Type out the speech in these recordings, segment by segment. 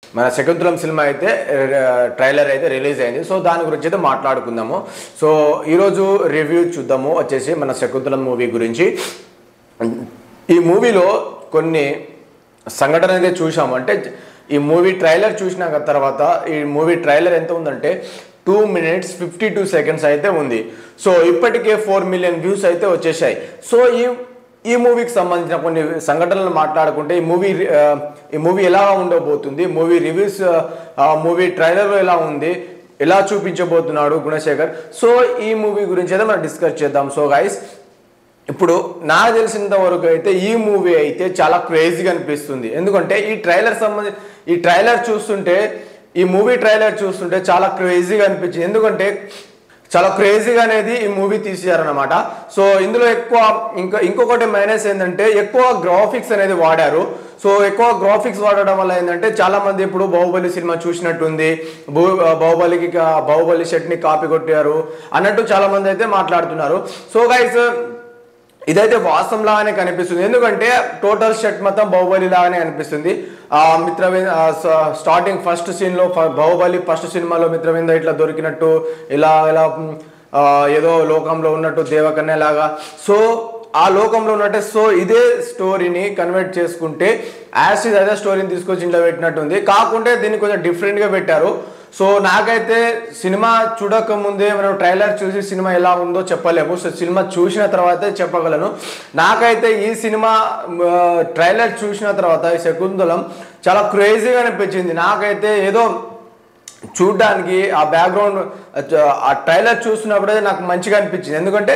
మన శకుంతలం సినిమా అయితే ట్రైలర్ అయితే రిలీజ్ అయింది సో దాని గురించి అయితే మాట్లాడుకుందాము సో ఈరోజు రివ్యూ చూద్దాము వచ్చేసి మన శకుంతలం మూవీ గురించి ఈ మూవీలో కొన్ని సంఘటన అయితే చూసాము అంటే ఈ మూవీ ట్రైలర్ చూసిన తర్వాత ఈ మూవీ ట్రైలర్ ఎంత ఉందంటే two minutes fifty two seconds అయితే ఉంది సో ఇప్పటికే ఫోర్ మిలియన్ వ్యూస్ అయితే వచ్చేసాయి సో ఈ ఈ మూవీకి సంబంధించిన కొన్ని సంఘటనలు మాట్లాడుకుంటే ఈ మూవీ ఆ, ఈ మూవీ ఎలా ఉండబోతుంది మూవీ రివ్యూస్ మూవీ ట్రైలర్ ఎలా ఉంది ఎలా చూపించబోతున్నాడు గుణశేఖర్ సో ఈ మూవీ గురించి అయితే మనం డిస్కస్ చేద్దాం సో గైస్ ఇప్పుడు నాకు తెలిసినంత వరకు అయితే ఈ మూవీ అయితే చాలా క్రేజీగా అనిపిస్తుంది ఎందుకంటే ఈ ట్రైలర్ సంబంధి ఈ ట్రైలర్ చూస్తుంటే ఈ మూవీ ట్రైలర్ చూస్తుంటే చాలా క్రేజీగా అనిపించింది ఎందుకంటే చాలా క్రేజీగా అనేది ఈ మూవీ తీసారనమాట సో ఇందులో ఎక్కువ ఇంకా ఇంకొకటి మైనస్ ఏంటంటే ఎక్కువ గ్రాఫిక్స్ అనేది వాడారు సో ఎక్కువ గ్రాఫిక్స్ వాడడం వల్ల ఏంటంటే చాలా మంది ఇప్పుడు బాహుబలి సినిమా చూసినట్టుంది భూ- బాహుబలికి కా- బాహుబలి షర్ట్ ని కాపీ కొట్టారు అన్నట్టు చాలా మంది అయితే మాట్లాడుతున్నారు సో గైస్ ఇదైతే వాస్తవం లాగానే కనిపిస్తుంది ఎందుకంటే టోటల్ షర్ట్ మొత్తం బాహుబలి లాగానే కనిపిస్తుంది ఆ మిత్రవింద స్టార్టింగ్ ఫస్ట్ సీన్ లో ఫ- బాహుబలి ఫస్ట్ సినిమాలో మిత్రవింద ఇట్లా దొరికినట్టు ఇలా ఇలా మ్, ఆ, ఏదో లోకంలో ఉన్నట్టు దేవకన్య లాగా సో ఆ లోకంలో ఉన్నట్టే సో ఇదే స్టోరీని కన్వర్ట్ చేసుకుంటే యాసిడ్ అదే స్టోరీని తీసుకొచ్చి ఇంట్లో పెట్టినట్టుంది కాకుంటే దీన్ని కొంచెం different గా పెట్టారు సో నాకైతే సినిమా చూడక ముందే మనం ట్రైలర్ చూసి సినిమా ఎలా ఉందో చెప్పలేము సో సినిమా చూసిన తర్వాతే చెప్పగలను నాకైతే ఈ సినిమా ట్రైలర్ చూసిన తర్వాత ఈ శకుంతలం చాలా క్రేజీగా అనిపించింది నాకైతే ఏదో చూడ్డానికి ఆ బ్యాక్గ్రౌండ్ ఆ ట్రైలర్ చూసినప్పుడే నాకు మంచిగా అనిపించింది ఎందుకంటే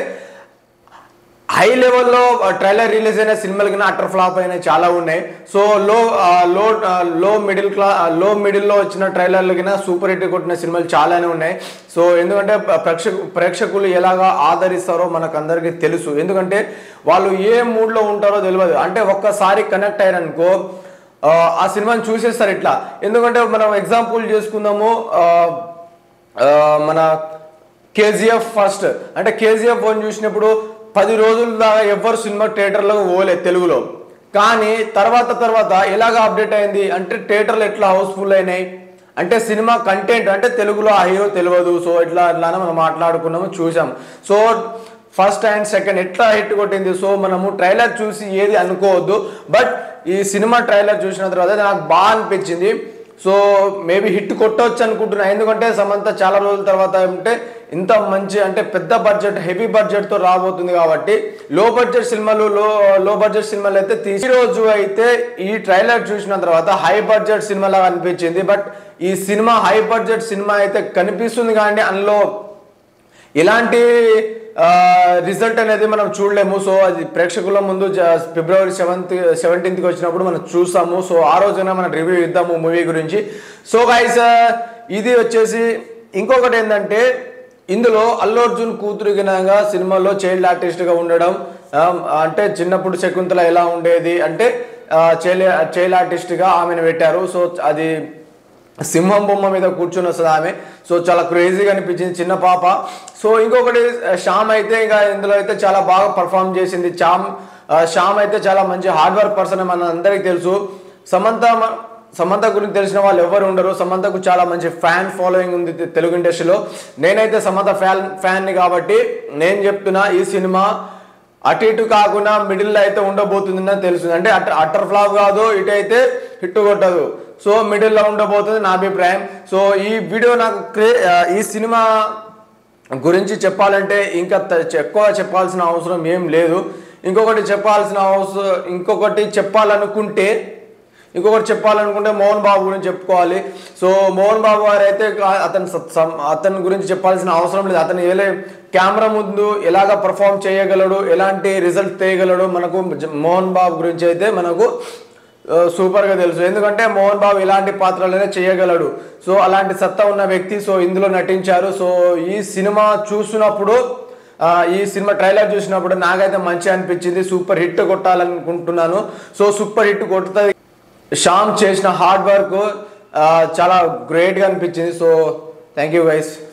హై లెవెల్లో ట్రైలర్ రిలీజ్ అయిన సినిమాలు కన్నా అటర్ ఫ్లాప్ అయిన చాలా ఉన్నాయి సో లో లో లో మిడిల్ క్లా లో మిడిల్లో వచ్చిన ట్రైలర్లు కన్నా సూపర్ హిట్ కొట్టిన సినిమాలు చాలానే ఉన్నాయి సో ఎందుకంటే ప్రేక్షకు ప్రేక్షకులు ఎలాగా ఆదరిస్తారో మనకు అందరికీ తెలుసు ఎందుకంటే వాళ్ళు ఏ మూడ్లో ఉంటారో తెలియదు అంటే ఒక్కసారి కనెక్ట్ అయ్యారనుకో ఆ, ఆ సినిమాని చూసేస్తారు ఇట్లా ఎందుకంటే మనం ఎగ్జాంపుల్ చేసుకుందాము ఆ, ఆ, మన కేజీఎఫ్ ఫస్ట్ అంటే కేజీఎఫ్ వన్ చూసినప్పుడు పది రోజుల దాకా ఎవరు సినిమా థియేటర్లో పోలే తెలుగులో కానీ తర్వాత తర్వాత ఎలాగ అప్డేట్ అయింది అంటే థియేటర్లు ఎట్లా హౌస్ఫుల్ అయినాయి అంటే సినిమా కంటెంట్ అంటే తెలుగులో ఆ హీరో తెలియదు సో ఇట్లా అట్లానే మనం మాట్లాడుకున్నాము చూసాం సో ఫస్ట్ అండ్ సెకండ్ ఎట్లా హిట్ కొట్టింది సో మనము ట్రైలర్ చూసి ఏది అనుకోవద్దు బట్ ఈ సినిమా ట్రైలర్ చూసిన తర్వాత నాకు బాగా అనిపించింది సో మేబీ హిట్ కొట్టవచ్చు అనుకుంటున్నా ఎందుకంటే సమంత చాలా రోజుల తర్వాత అంటే ఇంత మంచి అంటే పెద్ద బడ్జెట్ హెవీ బడ్జెట్ తో రాబోతుంది కాబట్టి లో బడ్జెట్ సినిమాలు లో లో బడ్జెట్ సినిమాలు అయితే తీసి ఈ రోజు అయితే ఈ ట్రైలర్ చూసిన తర్వాత హై బడ్జెట్ సినిమా లాగా అనిపించింది బట్ ఈ సినిమా హై బడ్జెట్ సినిమా అయితే కనిపిస్తుంది కానీ అందులో ఇలాంటి రిజల్ట్ అనేది మనం చూడలేము సో అది ప్రేక్షకుల ముందు జ- ఫిబ్రవరి సెవెంత్ సెవెంటీన్త్కి వచ్చినప్పుడు మనం చూస్తాము సో ఆ రోజున మనం రివ్యూ ఇద్దాము మూవీ గురించి సో గైస్ ఇది వచ్చేసి ఇంకొకటి ఏంటంటే ఇందులో అల్లు అర్జున్ కూతురు గినంగా సినిమాలో చైల్డ్ ఆర్టిస్ట్గా ఉండడం ఆ, అంటే చిన్నప్పుడు శకుంతల ఎలా ఉండేది అంటే చైల్డ్ చైల్డ్ ఆర్టిస్ట్గా ఆమెను పెట్టారు సో అది సింహం బొమ్మ మీద కూర్చొని వస్తుంది ఆమె సో చాలా క్రేజీగా అనిపించింది చిన్న పాప సో ఇంకొకటి ఆ, శ్యామ్ అయితే ఇంకా ఇందులో అయితే చాలా బాగా పర్ఫామ్ చేసింది చామ్ ఆ, శ్యామ్ అయితే చాలా మంచి హార్డ్ వర్క్ పర్సన్ మన అందరికీ తెలుసు సమంత మ- సమంత గురించి తెలిసిన వాళ్ళు ఎవరు ఉండరు సమంతకు చాలా మంచి ఫ్యాన్ ఫాలోయింగ్ ఉంది తె- తెలుగు ఇండస్ట్రీలో నేనైతే సమంత ఫ్యాన్ ఫ్యాన్ని కాబట్టి నేను చెప్తున్నా ఈ సినిమా అటు ఇటు కాకుండా మిడిల్ అయితే ఉండబోతుందని తెలుస్తుంది అంటే అటర్ అటర్ ఫ్లాప్ కాదు ఇటు అయితే హిట్ కొట్టదు సో మిడిల్లో ఉండబోతుంది నా అభిప్రాయం సో ఈ వీడియో నాకు క్రే- ఆ, ఈ సినిమా గురించి చెప్పాలంటే ఇంకా త- ఎక్కువ చెప్పాల్సిన అవసరం ఏం లేదు ఇంకొకటి చెప్పాల్సిన అవసరం ఇంకొకటి చెప్పాలనుకుంటే ఇంకొకటి చెప్పాలనుకుంటే మోహన్ బాబు గురించి చెప్పుకోవాలి సో మోహన్ బాబు గారు అయితే కా- అతను స- సం- అతని గురించి చెప్పాల్సిన అవసరం లేదు అతను ఏ కెమెరా ముందు ఎలాగ పర్ఫామ్ చేయగలడు ఎలాంటి రిజల్ట్ తీయగలడు మనకు జ- మోహన్ బాబు గురించి అయితే మనకు ఆ, సూపర్గా తెలుసు ఎందుకంటే మోహన్ బాబు ఇలాంటి పాత్రలనే చేయగలడు సో అలాంటి సత్తా ఉన్న వ్యక్తి సో ఇందులో నటించారు సో ఈ సినిమా చూసినప్పుడు ఆ, ఈ సినిమా ట్రైలర్ చూసినప్పుడు నాకైతే మంచి అనిపించింది సూపర్ హిట్ కొట్టాలనుకుంటున్నాను సో సూపర్ హిట్ కొడుతుంది శ్యామ్ చేసిన హార్డ్ వర్క్ చాలా గ్రేట్గా అనిపించింది సో థ్యాంక్ యూ గైస్